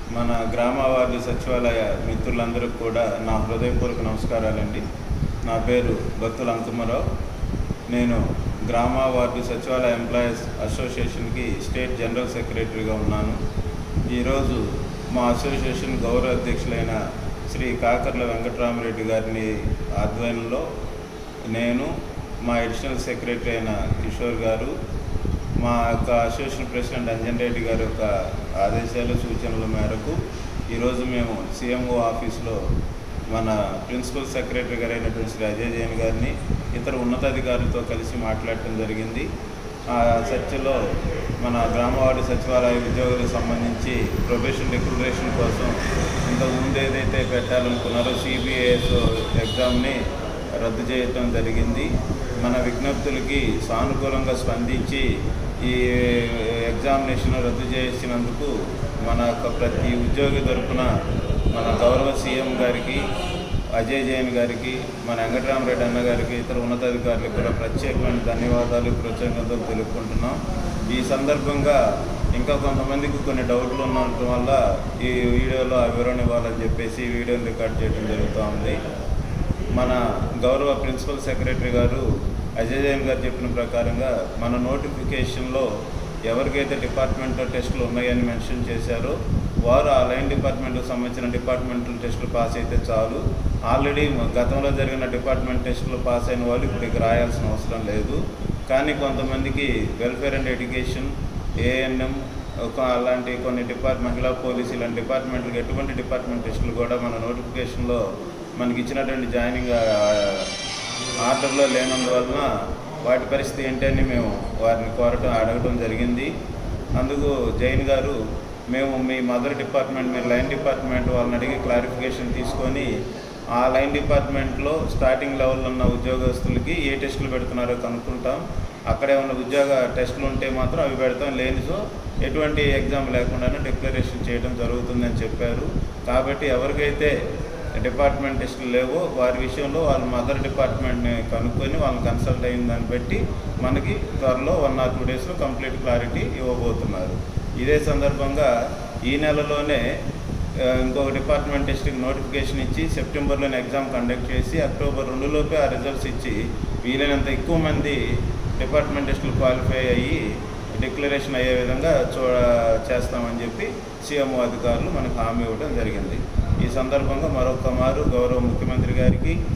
మన గ్రామ వార్డు సచివాలయ మిత్రులందరికీ కూడా నా హృదయపూర్వక నమస్కారాలండి నా పేరు భక్తుల అంకుమరావు నేను గ్రామ వార్డు సచివాలయ ఎంప్లాయీస్ అసోసియేషన్కి స్టేట్ జనరల్ సెక్రటరీగా ఉన్నాను ఈరోజు మా అసోసియేషన్ గౌరవ అధ్యక్షులైన శ్రీ కాకర్ల వెంకటరామరెడ్డి గారిని ఆధ్వర్యంలో నేను మా అడిషనల్ సెక్రటరీ అయిన కిషోర్ గారు మా యొక్క అసోసియేషన్ ప్రెసిడెంట్ అంజన్ రెడ్డి గారి యొక్క ఆదేశాలు సూచనల మేరకు ఈరోజు మేము సీఎంఓ ఆఫీస్లో మన ప్రిన్సిపల్ సెక్రటరీ గారు అయినటువంటి శ్రీ అజయ్ జైన్ గారిని ఇతర ఉన్నతాధికారులతో కలిసి మాట్లాడటం జరిగింది ఆ చర్చలో మన గ్రామవార్డు సచివాలయ ఉద్యోగులకు సంబంధించి ప్రొఫెషన్ డిక్లరేషన్ కోసం ఇంతకుముందు ఏదైతే పెట్టాలనుకున్నారో సిబిఐఎస్ ఎగ్జామ్ని రద్దు చేయటం జరిగింది మన విజ్ఞప్తులకి సానుకూలంగా స్పందించి ఈ ఎగ్జామినేషన్ రద్దు చేసినందుకు మన యొక్క ప్రతి ఉద్యోగి తరపున మన గౌరవ సీఎం గారికి అజయ్ జైన్ గారికి మన వెంకటరామరెడ్డి అన్న గారికి ఇతర ఉన్నతాధికారులకు కూడా ప్రత్యేకమైన ధన్యవాదాలు కృతజ్ఞతలు తెలుపుకుంటున్నాం ఈ సందర్భంగా ఇంకా కొంతమందికి కొన్ని డౌట్లు ఉండటం వల్ల ఈ వీడియోలో ఆ వివరణ ఇవ్వాలని చెప్పేసి ఈ వీడియోని రికార్డ్ చేయడం జరుగుతూ ఉంది మన గౌరవ ప్రిన్సిపల్ సెక్రటరీ గారు అజయ్ జైన్ గారు చెప్పిన ప్రకారంగా మన నోటిఫికేషన్లో ఎవరికైతే డిపార్ట్మెంటల్ టెస్టులు ఉన్నాయని మెన్షన్ చేశారో వారు ఆ లైన్ డిపార్ట్మెంట్కి సంబంధించిన డిపార్ట్మెంటల్ టెస్టులు పాస్ అయితే చాలు ఆల్రెడీ గతంలో జరిగిన డిపార్ట్మెంట్ టెస్టులు పాస్ అయిన వాళ్ళు ఇప్పుడు ఇక రాయాల్సిన అవసరం లేదు కానీ కొంతమందికి వెల్ఫేర్ అండ్ ఎడ్యుకేషన్ ఏఎన్ఎం ఒక అలాంటి కొన్ని డిపార్ట్ మహిళా పోలీసు ఇలాంటి డిపార్ట్మెంట్లకు ఎటువంటి డిపార్ట్మెంట్ టెస్టులు కూడా మన నోటిఫికేషన్లో మనకి ఇచ్చినటువంటి జాయినింగ్ ఆర్డర్లో లేనందువలన వాటి పరిస్థితి ఏంటని మేము వారిని కోరటం అడగటం జరిగింది అందుకు జైన్ గారు మేము మీ మదర్ డిపార్ట్మెంట్ మీరు లైన్ డిపార్ట్మెంట్ వాళ్ళని అడిగి క్లారిఫికేషన్ తీసుకొని ఆ లైన్ డిపార్ట్మెంట్లో స్టార్టింగ్ లెవెల్లో ఉన్న ఉద్యోగస్తులకి ఏ టెస్టులు పెడుతున్నారో కనుక్కుంటాం అక్కడే ఉన్న ఉద్యోగ టెస్టులు ఉంటే మాత్రం అవి పెడతాం లేని సో ఎటువంటి ఎగ్జామ్ లేకుండానే డిక్లరేషన్ చేయడం జరుగుతుందని చెప్పారు కాబట్టి ఎవరికైతే డిపార్ట్మెంట్ టెస్టులు లేవో వారి విషయంలో వాళ్ళ మదర్ డిపార్ట్మెంట్ని కనుక్కొని వాళ్ళని కన్సల్ట్ అయిన దాన్ని బట్టి మనకి త్వరలో వన్ ఆర్ టూ డేస్లో కంప్లీట్ క్లారిటీ ఇవ్వబోతున్నారు ఇదే సందర్భంగా ఈ నెలలోనే ఆ, ఇంకొక డిపార్ట్మెంట్ టెస్ట్కి నోటిఫికేషన్ ఇచ్చి సెప్టెంబర్లోనే ఎగ్జామ్ కండక్ట్ చేసి అక్టోబర్ రెండులోపే ఆ రిజల్ట్స్ ఇచ్చి వీలైనంత ఎక్కువ మంది డిపార్ట్మెంట్ టెస్టులు క్వాలిఫై అయ్యి డిక్లరేషన్ అయ్యే విధంగా చూ చేస్తామని చెప్పి సీఎంఓ అధికారులు మనకు హామీ ఇవ్వడం జరిగింది ఈ సందర్భంగా మరొక మారు గౌరవ ముఖ్యమంత్రి గారికి